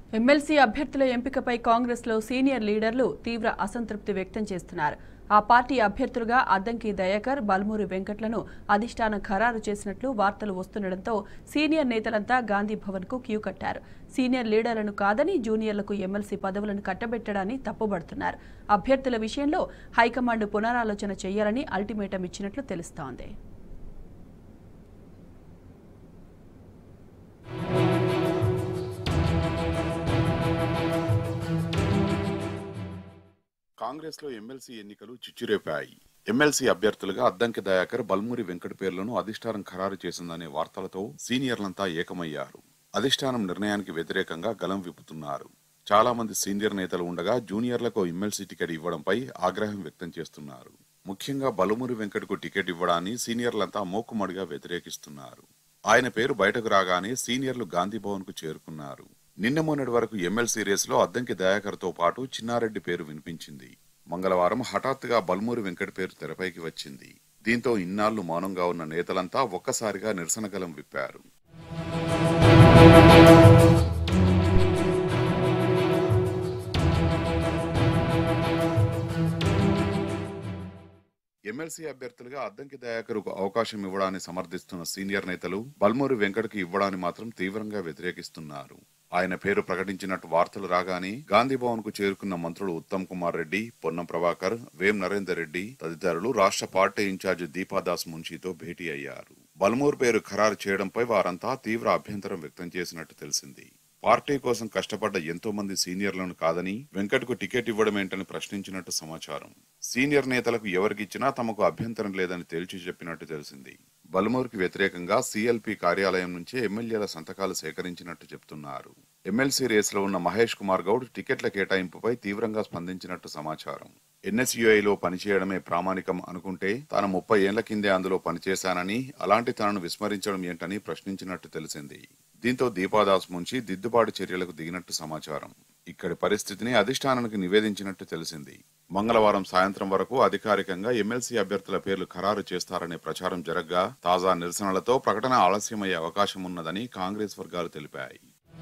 MLC అభ్యర్థుల ఎంపికపై కాంగ్రెస్లో సీనియర్ లీడర్లు తీవ్ర అసంతృప్తి వ్యక్తం చేస్తున్నారు ఆ పార్టీ అభ్యర్థులుగా అద్దంకి దయాకర్ బల్మూరి వెంకట్లను అధిష్టానం ఖరారు చేసినట్లు వార్తలు వస్తుండటంతో సీనియర్ నేతలంతా గాంధీ భవన్కు క్యూ కట్టారు సీనియర్ లీడర్లను కాదని జూనియర్లకు ఎమ్మెల్సీ పదవులను కట్టబెట్టడాన్ని తప్పుబడుతున్నారు అభ్యర్థుల విషయంలో హైకమాండ్ పునరాలోచన చేయాలని అల్టిమేటం ఇచ్చినట్లు తెలుస్తోంది కాంగ్రెస్ లో ఎమ్మెల్సీ ఎన్నికలు చిచ్చురేపాయి ఎమ్మెల్సీ అభ్యర్థులుగా అద్దంకి దయాకర్ బల్మూరి వెంకట పేర్లను అధిష్టానం ఖరారు చేసిందనే వార్తలతో సీనియర్లంతా ఏకమయ్యారు అధిష్టానం నిర్ణయానికి వ్యతిరేకంగా గలం విప్పుతున్నారు చాలా మంది సీనియర్ నేతలు ఉండగా జూనియర్లకు ఎమ్మెల్సీ టికెట్ ఇవ్వడంపై ఆగ్రహం వ్యక్తం చేస్తున్నారు ముఖ్యంగా బలుమూరి వెంకటకు టికెట్ ఇవ్వడాన్ని సీనియర్లంతా మోక్కుమడిగా వ్యతిరేకిస్తున్నారు ఆయన పేరు బయటకు రాగానే సీనియర్లు గాంధీ భవన్ కు చేరుకున్నారు నిన్న మొన్నటి వరకు ఎమ్మెల్సీ రేసులో అద్దంకి దయాకర్ తో పాటు చిన్నారెడ్డి పేరు వినిపించింది మంగళవారం హఠాత్తుగా బల్మూరి వెంకట పేరు తెరపైకి వచ్చింది దీంతో ఇన్నాళ్లు మౌనంగా ఉన్న నేతలంతా ఒక్కసారిగా నిరసన గలం విప్పారు ఎమ్మెల్సీ అభ్యర్థులుగా అద్దంకి దయాకర్కు అవకాశం ఇవ్వడాన్ని సమర్థిస్తున్న సీనియర్ నేతలు బల్మూరి వెంకటకి ఇవ్వడాన్ని మాత్రం తీవ్రంగా వ్యతిరేకిస్తున్నారు ఆయన పేరు ప్రకటించినట్టు వార్తలు రాగానే గాంధీ భవన్ కు చేరుకున్న మంత్రులు ఉత్తమ్ కుమార్ రెడ్డి పొన్నం ప్రభాకర్ వేం నరేందర్ రెడ్డి తదితరులు రాష్ట్ర పార్టీ ఇన్ఛార్జ్ దీపాదాస్ మున్షితో భేటీ అయ్యారు బల్మూర్ పేరు ఖరారు చేయడంపై వారంతా తీవ్ర అభ్యంతరం వ్యక్తం చేసినట్టు తెలిసింది పార్టీ కోసం కష్టపడ్డ ఎంతో మంది సీనియర్లను కాదని వెంకట్కు టికెట్ ఇవ్వడమేంటని ప్రశ్నించినట్టు సమాచారం సీనియర్ నేతలకు ఎవరికిచ్చినా తమకు అభ్యంతరం లేదని తేల్చి చెప్పినట్టు తెలిసింది బల్మూర్కి వ్యతిరేకంగా సీఎల్పీ కార్యాలయం నుంచే ఎమ్మెల్యేల సంతకాలు సేకరించినట్టు చెప్తున్నారు ఎమ్మెల్సీ రేసులో ఉన్న మహేష్ కుమార్ గౌడ్ టికెట్ల కేటాయింపుపై తీవ్రంగా స్పందించినట్టు సమాచారం ఎన్ఎస్యుఐలో పనిచేయడమే ప్రామాణికం అనుకుంటే తాను ముప్పై ఏళ్ల కిందే అందులో పనిచేశానని అలాంటి తనను విస్మరించడం ఏంటని ప్రశ్నించినట్టు తెలిసింది దీంతో దీపాదాస్ ముంచి దిద్దుబాటు చర్యలకు దిగినట్టు సమాచారం ఇక్కడి పరిస్థితిని అధిష్టానానికి నివేదించినట్టు తెలిసింది మంగళవారం సాయంత్రం వరకు అధికారికంగా ఎమ్మెల్సీ అభ్యర్థుల పేర్లు ఖరారు చేస్తారనే ప్రచారం జరగ్గా తాజా నిరసనలతో ప్రకటన ఆలస్యమయ్యే అవకాశం ఉన్నదని కాంగ్రెస్ వర్గాలు తెలిపాయి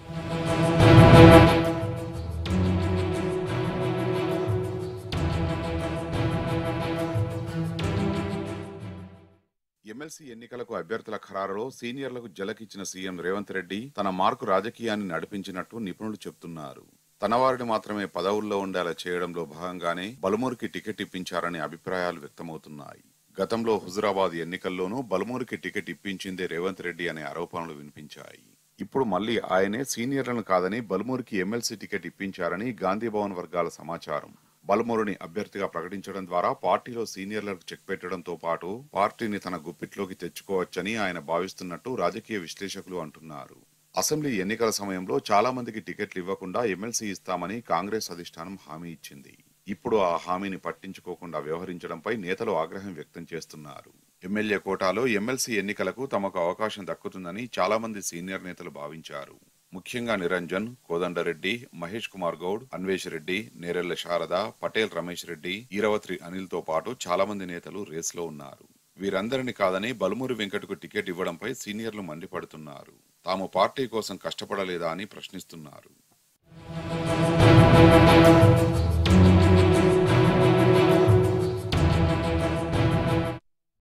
ఎమ్మెల్సీ ఎన్నికలకు అభ్యర్థుల ఖరారులో సీనియర్లకు జలకిచ్చిన సీఎం రేవంత్ రెడ్డి తన మార్కు రాజకీయాన్ని నడిపించినట్టు నిపుణులు చెబుతున్నారు తన వారిని మాత్రమే పదవుల్లో ఉండేలా చేయడంలో భాగంగానే బలుమూరికి టికెట్ ఇప్పించారనే అభిప్రాయాలు వ్యక్తమవుతున్నాయి గతంలో హుజురాబాద్ ఎన్నికల్లోనూ బలుమూరికి టికెట్ ఇప్పించిందే రేవంత్ రెడ్డి అనే ఆరోపణలు వినిపించాయి ఇప్పుడు మళ్లీ ఆయనే సీనియర్లను కాదని బలుమూరికి ఎమ్మెల్సీ టికెట్ ఇప్పించారని గాంధీ భవన్ వర్గాల సమాచారం బలమూరుని అభ్యర్థిగా ప్రకటించడం ద్వారా పార్టీలో సీనియర్లకు చెక్ పెట్టడంతో పాటు పార్టీని తన గుప్పిట్లోకి తెచ్చుకోవచ్చని ఆయన భావిస్తున్నట్టు రాజకీయ విశ్లేషకులు అంటున్నారు అసెంబ్లీ ఎన్నికల సమయంలో చాలా మందికి టికెట్లు ఇవ్వకుండా ఎమ్మెల్సీ ఇస్తామని కాంగ్రెస్ అధిష్టానం హామీ ఇచ్చింది ఇప్పుడు ఆ హామీని పట్టించుకోకుండా వ్యవహరించడంపై నేతలు ఆగ్రహం వ్యక్తం చేస్తున్నారు ఎమ్మెల్యే కోటాలో ఎమ్మెల్సీ ఎన్నికలకు తమకు అవకాశం దక్కుతుందని చాలా మంది సీనియర్ నేతలు భావించారు ముఖ్యంగా నిరంజన్ కోదండరెడ్డి మహేష్ కుమార్ గౌడ్ అన్వేష్ రెడ్డి నేరెళ్ల శారద పటేల్ రమేష్ రెడ్డి ఈరవత్రి అనిల్ తో పాటు చాలా మంది నేతలు రేసులో ఉన్నారు వీరందరిని కాదని బలుమూరి వెంకటకు టికెట్ ఇవ్వడంపై సీనియర్లు మండిపడుతున్నారు తాము పార్టీ కోసం కష్టపడలేదా అని ప్రశ్నిస్తున్నారు